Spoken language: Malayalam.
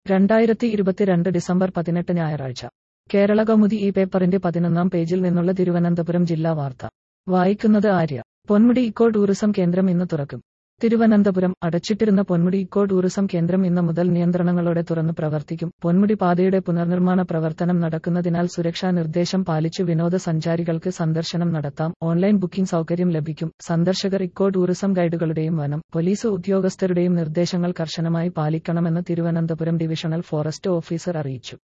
രണ്ടായിരത്തി ഇരുപത്തിരണ്ട് ഡിസംബർ പതിനെട്ട് ഞായറാഴ്ച കേരള കൗമുദി ഈ പേപ്പറിന്റെ പതിനൊന്നാം പേജിൽ നിന്നുള്ള തിരുവനന്തപുരം ജില്ലാ വാർത്ത വായിക്കുന്നത് ആര്യ പൊന്മുടി ഇക്കോ ടൂറിസം കേന്ദ്രം ഇന്ന് തുറക്കും തിരുവനന്തപുരം അടച്ചിട്ടിരുന്ന പൊന്മുടി ഇക്കോ ടൂറിസം കേന്ദ്രം ഇന്ന് മുതൽ നിയന്ത്രണങ്ങളോടെ തുറന്നു പ്രവർത്തിക്കും പൊന്മുടി പാതയുടെ പുനർനിർമ്മാണ പ്രവർത്തനം നടക്കുന്നതിനാൽ സുരക്ഷാ നിർദ്ദേശം പാലിച്ചു വിനോദസഞ്ചാരികൾക്ക് സന്ദർശനം നടത്താം ഓൺലൈൻ ബുക്കിംഗ് സൗകര്യം ലഭിക്കും സന്ദർശകർ ഇക്കോ ടൂറിസം ഗൈഡുകളുടെയും വനം പോലീസ് ഉദ്യോഗസ്ഥരുടെയും നിർദ്ദേശങ്ങൾ കർശനമായി പാലിക്കണമെന്ന് തിരുവനന്തപുരം ഡിവിഷണൽ ഫോറസ്റ്റ് ഓഫീസർ അറിയിച്ചു